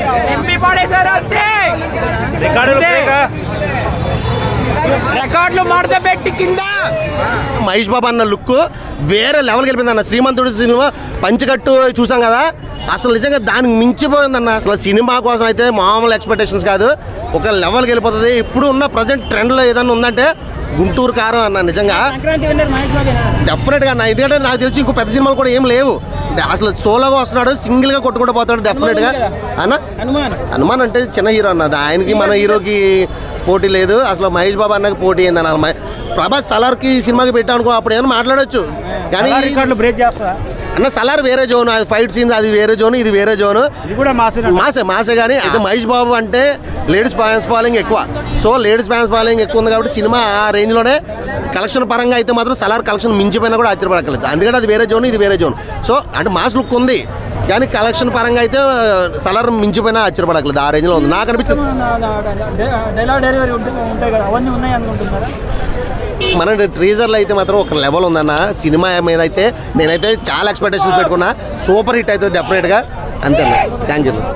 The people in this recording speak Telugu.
చింపి పడేశారు అంతే రికార్డులు అంతే. బ్రేకా? రికార్డులు మడత పెట్టి కింద మహేష్ బాబు అన్న లుక్ వేరే లెవెల్కి వెళ్ళిపోయింది అన్న శ్రీమంతుడు సినిమా పంచకట్టు చూసాం కదా అసలు నిజంగా దానికి మించిపోయింది అన్న అసలు సినిమా కోసం అయితే మామూలు ఎక్స్పెక్టేషన్స్ కాదు ఒక లెవెల్కి వెళ్ళిపోతుంది ఇప్పుడు ఉన్న ప్రజెంట్ ట్రెండ్లో ఏదన్నా ఉందంటే గుంటూరు కారం అన్న నిజంగా డెఫినెట్గా అన్న ఎందుకంటే నాకు తెలిసి ఇంకో పెద్ద సినిమాలు కూడా ఏం లేవు అసలు సోలోగా వస్తున్నాడు సింగిల్గా కొట్టుకుంటూ పోతాడు డెఫినెట్గా అన్న హనుమాన్ అంటే చిన్న హీరో అన్నది ఆయనకి మన హీరోకి పోటీ లేదు అసలు మహేష్ బాబు అన్నకి పోటీ అయింది అన్న మహే- ప్రభాస్ సలార్కి సినిమాకి పెట్టాం అనుకో అప్పుడు ఏమైనా మాట్లాడొచ్చు కానీ అలా రికార్డులు బ్రేక్ చేస్తా అన్న సలార్ వేరే జోన్ అది ఫైట్ సీన్స్ అది వేరే జోన్ ఇది వేరే జోన్ ఇది కూడా మాసిన మాసే మాసే కానీ అయితే మహేష్ బాబు అంటే లేడీస్ ఫ్యాన్స్ ఫాలోయింగ్ ఎక్కువ సో లేడీస్ ఫ్యాన్స్ ఫాలోయింగ్ ఎక్కువ ఉంది కాబట్టి సినిమా ఆ రేంజ్లోనే కలెక్షన్ పరంగా అయితే మాత్రం సలార్ కలెక్షన్ మించిపోయినా కూడా ఆశ్చర్యపడక్కలేదు ఎందుకంటే అది వేరే జోన్ ఇది వేరే జోన్ సో అంటే మాస్ లుక్ ఉంది కానీ కలెక్షన్ పరంగా అయితే సలార్ మించిపోయినా ఆశ్చర్యపడక్కలేదు ఆ రేంజ్లో ఉంది నాకు అనిపించింది డైలాగ్ డెలివరీ ఉంటాయి కదా అవన్నీ ఉన్నాయి అనుకుంటున్నారా మన ట్రీజర్లో అయితే మాత్రం ఒక లెవెల్ ఉందన్న సినిమా మీద అయితే నేనైతే చాలా ఎక్స్పెక్టేషన్స్ పెట్టుకున్నా సూపర్ హిట్ అవుతుంది డెఫినెట్గా అంతే థ్యాంక్ యూ